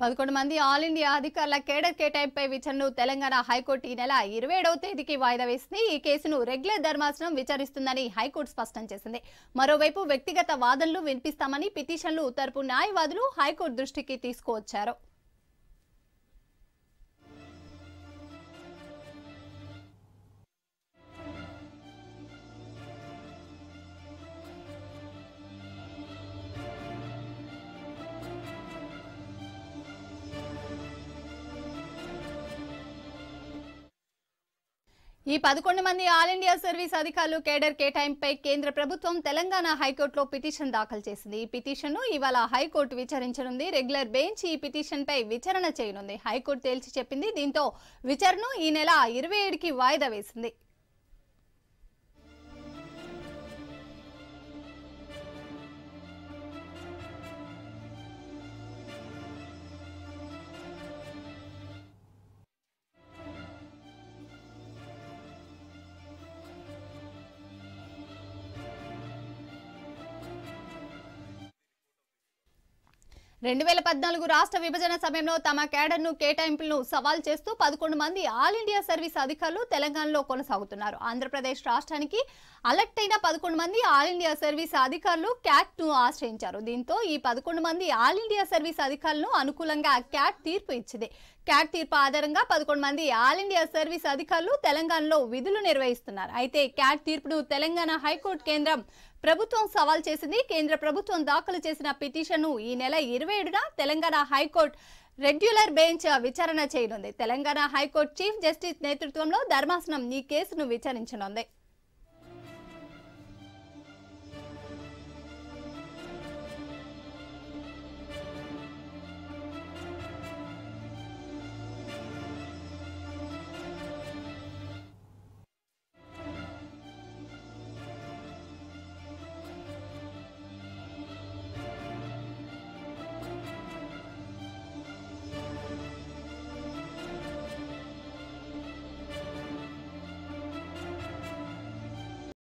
పదకొండు మంది All India అధికారుల కేడర్ కేటాయింపై విచారణను తెలంగాణ హైకోర్టు ఈ నెల ఇరవై ఏడవ తేదీకి వాయిదా వేసింది ఈ కేసును రెగ్యులర్ ధర్మాసనం విచారిస్తుందని హైకోర్టు స్పష్టం చేసింది మరోవైపు వ్యక్తిగత వాదనలు వినిపిస్తామని పిటిషన్లు తరపు న్యాయవాదులు హైకోర్టు దృష్టికి తీసుకువచ్చారు ఈ పదకొండు మంది ఆల్ ఇండియా సర్వీస్ అధికారులు కేడర్ కేటాయింపై కేంద్ర ప్రభుత్వం తెలంగాణ హైకోర్టులో పిటిషన్ దాఖలు చేసింది ఈ పిటిషన్ను ఇవాళ హైకోర్టు విచారించనుంది రెగ్యులర్ బెంచ్ ఈ పిటిషన్పై విచారణ చేయనుంది హైకోర్టు తేల్చి చెప్పింది దీంతో విచారణను ఈ నెల ఇరవై ఏడుకి వాయిదా వేసింది రెండు వేల పద్నాలుగు రాష్ట్ర విభజన సమయంలో తమ కేడర్ను కేటాయింపులను సవాల్ చేస్తూ పదకొండు మంది ఆల్ ఇండియా సర్వీస్ అధికారులు తెలంగాణలో కొనసాగుతున్నారు ఆంధ్రప్రదేశ్ రాష్ట్రానికి అలర్ట్ అయిన పదకొండు మంది ఆల్ ఇండియా సర్వీస్ అధికారులు క్యాట్ ను ఆశ్రయించారు దీంతో ఈ పదకొండు మంది ఆల్ ఇండియా సర్వీస్ అధికారులను అనుకూలంగా క్యాట్ తీర్పు ఇచ్చింది క్యాట్ తీర్పు ఆధారంగా పదకొండు మంది ఆల్ ఇండియా సర్వీస్ అధికారులు తెలంగాణలో విధులు నిర్వహిస్తున్నారు అయితే క్యాట్ తీర్పును తెలంగాణ హైకోర్టు కేంద్రం ప్రభుత్వం సవాల్ చేసింది కేంద్ర ప్రభుత్వం దాఖలు చేసిన పిటిషన్ను ఈ నెల ఇరవై ఏడున తెలంగాణ హైకోర్టు రెగ్యులర్ బెంచ్ విచారణ చేయనుంది తెలంగాణ హైకోర్టు చీఫ్ జస్టిస్ నేతృత్వంలో ధర్మాసనం ఈ కేసును విచారించనుంది